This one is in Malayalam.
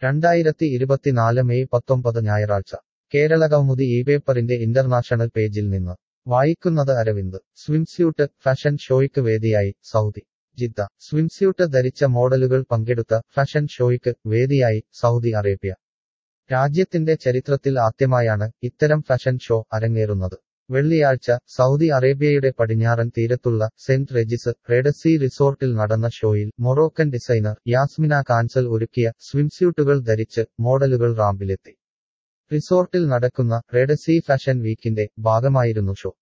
രണ്ടായിരത്തി ഇരുപത്തിനാല് മെയ് പത്തൊമ്പത് ഞായറാഴ്ച കേരളകൗമുദി ഈ പേപ്പറിന്റെ ഇന്റർനാഷണൽ പേജിൽ നിന്ന് വായിക്കുന്നത് അരവിന്ദ് സ്വിംസ്യൂട്ട് ഫാഷൻ ഷോയ്ക്ക് വേദിയായി സൗദി ജിദ്ദ സ്വിംസ്യൂട്ട് ധരിച്ച മോഡലുകൾ പങ്കെടുത്ത ഫാഷൻ ഷോയ്ക്ക് വേദിയായി സൗദി അറേബ്യ രാജ്യത്തിന്റെ ചരിത്രത്തിൽ ആദ്യമായാണ് ഇത്തരം ഫാഷൻ ഷോ അരങ്ങേറുന്നത് വെള്ളിയാഴ്ച സൗദി അറേബ്യയുടെ പടിഞ്ഞാറൻ തീരത്തുള്ള സെന്റ് റെജിസ് റെഡസി റിസോർട്ടിൽ നടന്ന ഷോയിൽ മൊറോക്കൻ ഡിസൈനർ യാസ്മിന കാൻസൽ ഒരുക്കിയ സ്വിംസ്യൂട്ടുകൾ ധരിച്ച് മോഡലുകൾ റാമ്പിലെത്തി റിസോർട്ടിൽ നടക്കുന്ന റെഡസി ഫാഷൻ വീക്കിന്റെ ഭാഗമായിരുന്നു ഷോ